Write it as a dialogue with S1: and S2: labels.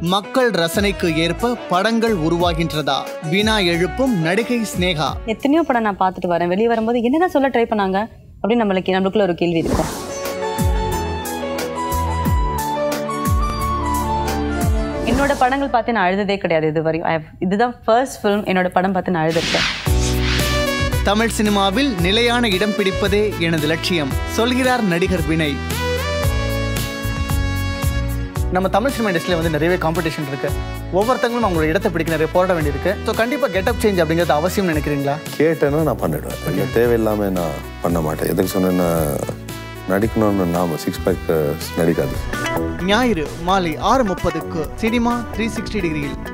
S1: மக்கள் ரசனைக்கு ஏற்ப படங்கள் உருவாகின்றதா வினா எழுப்பும் நடிகை ஸ்னேகா
S2: எத்தனையோ படம் நான் பார்த்துட்டு வரேன் வெளியே வரும்போது என்னதான் சொல்ல ட்ரை பண்ணாங்க அப்படின்னு நம்மளுக்கு நம்மளுக்குள்ள ஒரு கேள்வி இருக்கும் என்னோட படங்கள் பார்த்து நான் அழுததே கிடையாது இது வரையும் I have- இதுதான் ஃபர்ஸ்ட் ஃபிலிம் என்னோட படம் பார்த்து நான் அழுதுருக்கேன்
S1: தமிழ் சினிமாவில் நிலையான இடம் பிடிப்பதே எனது லட்சியம் சொல்கிறார் நடிகர் வினய் நம்ம தமிழ் சினிமா இண்டஸ்ட்ரியில் வந்து நிறையவே காம்படிஷன் இருக்கு ஒவ்வொருத்தங்களும் அவங்களோட இடத்தை பிடிக்க நிறைய போராட வேண்டியிருக்கு ஸோ கண்டிப்பாக கெட்டப் சேஞ்ச் அப்படிங்கிறது அவசியம் நினைக்கிறீங்களா
S3: கேட்டேன்னா நான் பண்ணிடுவேன் எனக்கு தேவையில்லாமல் நான் பண்ண மாட்டேன் எதுக்கு சொன்னேன்னா நடிக்கணும்னு நாம சிக்ஸ் பேக் நடிக்காது
S1: ஞாயிறு மாலை ஆறு முப்பதுக்கு சினிமா த்ரீ சிக்ஸ்டி டிகிரியில்